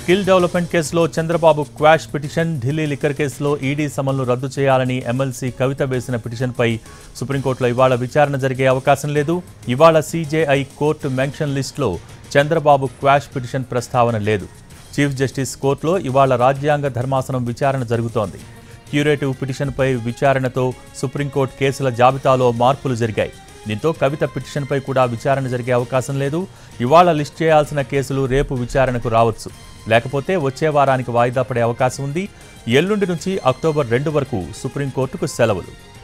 skill development కేసులో Chandrababu quash petition Delhi liquor కేసులో ED సమన్లు రద్దు చేయాలని ఎమ్మెల్సీ కవిత వేసిన పిటిషన్పై సుప్రీంకోర్టులో ఇవాళ విచారణ జరిగే అవకాశం లేదు ఇవాళ సీజేఐ కోర్టు మెన్షన్ లిస్టులో చంద్రబాబు క్వాష్ పిటిషన్ ప్రస్తావన లేదు చీఫ్ జస్టిస్ కోర్టులో ఇవాళ రాజ్యాంగ ధర్మాసనం విచారణ జరుగుతోంది క్యూరేటివ్ పిటిషన్పై విచారణతో సుప్రీంకోర్టు కేసుల జాబితాలో మార్పులు జరిగాయి దీంతో కవిత పిటిషన్పై కూడా విచారణ జరిగే అవకాశం లేదు ఇవాళ లిస్ట్ చేయాల్సిన కేసులు రేపు విచారణకు రావచ్చు లేకపోతే వచ్చే వారానికి వాయిదా పడే అవకాశం ఉంది ఎల్లుండి నుంచి అక్టోబర్ రెండు వరకు సుప్రీంకోర్టుకు సెలవులు